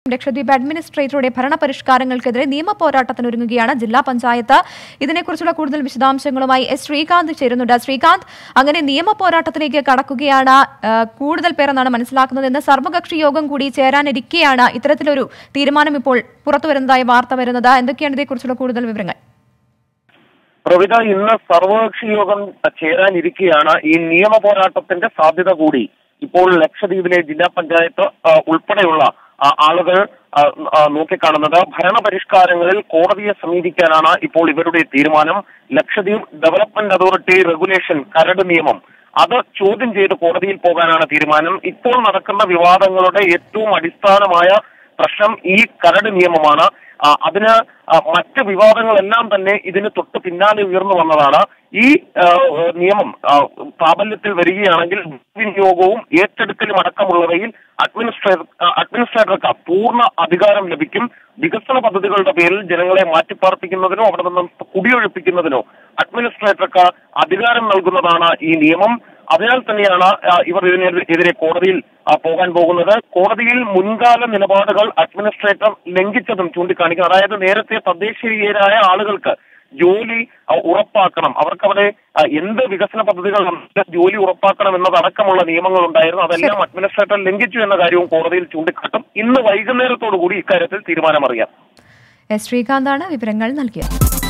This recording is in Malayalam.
ലക്ഷദ്വീപ് അഡ്മിനിസ്ട്രേറ്ററുടെ ഭരണപരിഷ്കാരങ്ങൾക്കെതിരെ നിയമ പോരാട്ടത്തിനൊരുങ്ങുകയാണ് ജില്ലാ പഞ്ചായത്ത് ഇതിനെക്കുറിച്ചുള്ള കൂടുതൽ വിശദാംശങ്ങളുമായി എസ് ശ്രീകാന്ത് ചേരുന്നുണ്ട് ശ്രീകാന്ത് അങ്ങനെ നിയമ പോരാട്ടത്തിലേക്ക് കടക്കുകയാണ് ആ, കൂടുതൽ പേർ എന്നാണ് മനസ്സിലാക്കുന്നത് ഇന്ന് സർവകക്ഷി യോഗം കൂടി ചേരാനിരിക്കെയാണ് ഇത്തരത്തിലൊരു തീരുമാനം ഇപ്പോൾ പുറത്തുവരുന്നതായ വാർത്ത വരുന്നത് എന്തൊക്കെയാണ് ഇതേക്കുറിച്ചുള്ള കൂടുതൽ വിവരങ്ങൾ പ്രവിത ഇന്ന് സർവകക്ഷി യോഗം ചേരാനിരിക്കെയാണ് ഈ നിയമ പോരാട്ടത്തിന്റെ സാധ്യത കൂടി ഇപ്പോൾ ലക്ഷദ്വീപിലെ ജില്ലാ പഞ്ചായത്ത് ആ, ഉൾപ്പെടെയുള്ള ആ, ആളുകൾ ആ, ആ, നോക്കിക്കാണുന്നത് ഭരണപരിഷ്കാരങ്ങളിൽ കോടതിയെ സമീപിക്കാനാണ് ഇപ്പോൾ ഇവരുടെ തീരുമാനം ലക്ഷദ്വീപ് ഡെവലപ്മെന്റ് അതോറിറ്റി റെഗുലേഷൻ കരട് നിയമം അത് ചോദ്യം ചെയ്ത് കോടതിയിൽ പോകാനാണ് തീരുമാനം ഇപ്പോൾ നടക്കുന്ന വിവാദങ്ങളുടെ ഏറ്റവും അടിസ്ഥാനമായ പ്രശ്നം ഈ കരട് നിയമമാണ് ആ, അതിന് ആ, മറ്റ് വിവാദങ്ങളെല്ലാം തന്നെ ഇതിന് തൊട്ട് പിന്നാലെ ഉയർന്നു വന്നതാണ് ഈ ആ, നിയമം ആ, പ്രാബല്യത്തിൽ വരികയാണെങ്കിൽ വിനിയോഗവും ഏറ്റെടുക്കലും അടക്കമുള്ളവയിൽ അഡ്മിനിസ്ട്രേറ്റർ അഡ്മിനിസ്ട്രേറ്റർക്ക് പൂർണ്ണ അധികാരം ലഭിക്കും വികസന പദ്ധതികളുടെ പേരിൽ ജനങ്ങളെ മാറ്റിപ്പാർപ്പിക്കുന്നതിനോ അവിടെ നിന്നും കുടിയൊഴിപ്പിക്കുന്നതിനോ അഡ്മിനിസ്ട്രേറ്റർക്ക് അധികാരം നൽകുന്നതാണ് ഈ നിയമം അതിനാൽ തന്നെയാണ് ആ, ഇവർ ഇതിനെതിരെ കോടതിയിൽ ആ, പോകാൻ പോകുന്നത് കോടതിയിൽ മുൻകാല നിലപാടുകൾ അഡ്മിനിസ്ട്രേറ്റർ ലംഘിച്ചതും ചൂണ്ടിക്കാണിക്കും അതായത് നേരത്തെ തദ്ദേശീയരായ ആളുകൾക്ക് ജോലി ആ, ഉറപ്പാക്കണം അവർക്കവിടെ ആ, എന്ത് വികസന പദ്ധതികൾ നടത്തിയാൽ ജോലി ഉറപ്പാക്കണം എന്നതടക്കമുള്ള നിയമങ്ങൾ ഉണ്ടായിരുന്നു അതെല്ലാം അഡ്മിനിസ്ട്രേറ്റർ ലംഘിച്ചു എന്ന കാര്യവും കോടതിയിൽ ചൂണ്ടിക്കാട്ടും ഇന്ന് വൈകുന്നേരത്തോടു കൂടി ഇക്കാര്യത്തിൽ തീരുമാനമറിയാം എസ് ശ്രീകാന്താണ് വിവരങ്ങൾ നൽകിയത്